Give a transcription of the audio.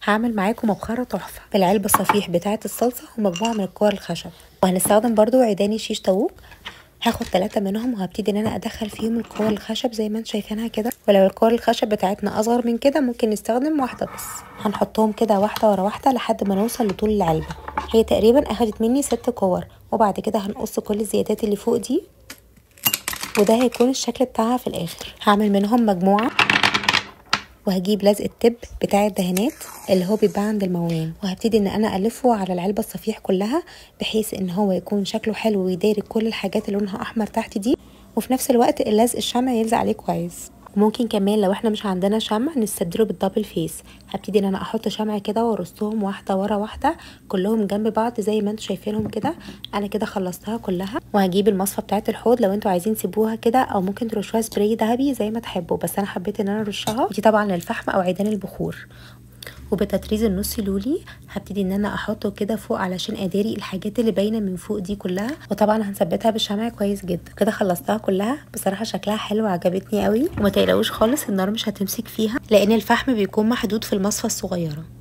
هعمل معاكم مبخره تحفه في العلبه الصفيح بتاعه الصلصه ومجموعه من الكور الخشب وهنستخدم برضو عيداني شيش طاووق هاخد ثلاثة منهم وهبتدي ان انا ادخل فيهم الكور الخشب زي ما انتم شايفينها كده ولو الكور الخشب بتاعتنا اصغر من كده ممكن نستخدم واحدة بس هنحطهم كده واحدة ورا واحدة لحد ما نوصل لطول العلبة هي تقريبا اخدت مني ست كور وبعد كده هنقص كل الزيادات اللي فوق دي وده هيكون الشكل بتاعها في الاخر هعمل منهم مجموعة وهجيب لزق التب بتاع الدهانات اللي هو بيتباع عند الموان وهبتدي ان انا الفه على العلبه الصفيح كلها بحيث ان هو يكون شكله حلو ويداري كل الحاجات اللي لونها احمر تحت دي وفي نفس الوقت اللزق الشمع يلزق عليه كويس وممكن كمان لو احنا مش عندنا شمع نستبدله بالدبل فيس هبتدي ان انا احط شمع كده وارصهم واحده ورا واحده كلهم جنب بعض زي ما انتم شايفينهم كده انا كده خلصتها كلها وهجيب المصفى بتاعه الحوض لو انتوا عايزين تسيبوها كده او ممكن ترشوها سبراي ذهبي زي ما تحبوا بس انا حبيت ان انا ارشها ودي طبعا للفحم او عيدان البخور وبتطريز النص لولي هبتدي ان انا احطه كده فوق علشان اداري الحاجات اللي باينه من فوق دي كلها وطبعا هنثبتها بالشمع كويس جدا كده خلصتها كلها بصراحه شكلها حلو عجبتني قوي وما تقلقوش خالص النار مش هتمسك فيها لان الفحم بيكون محدود في المصفى الصغيره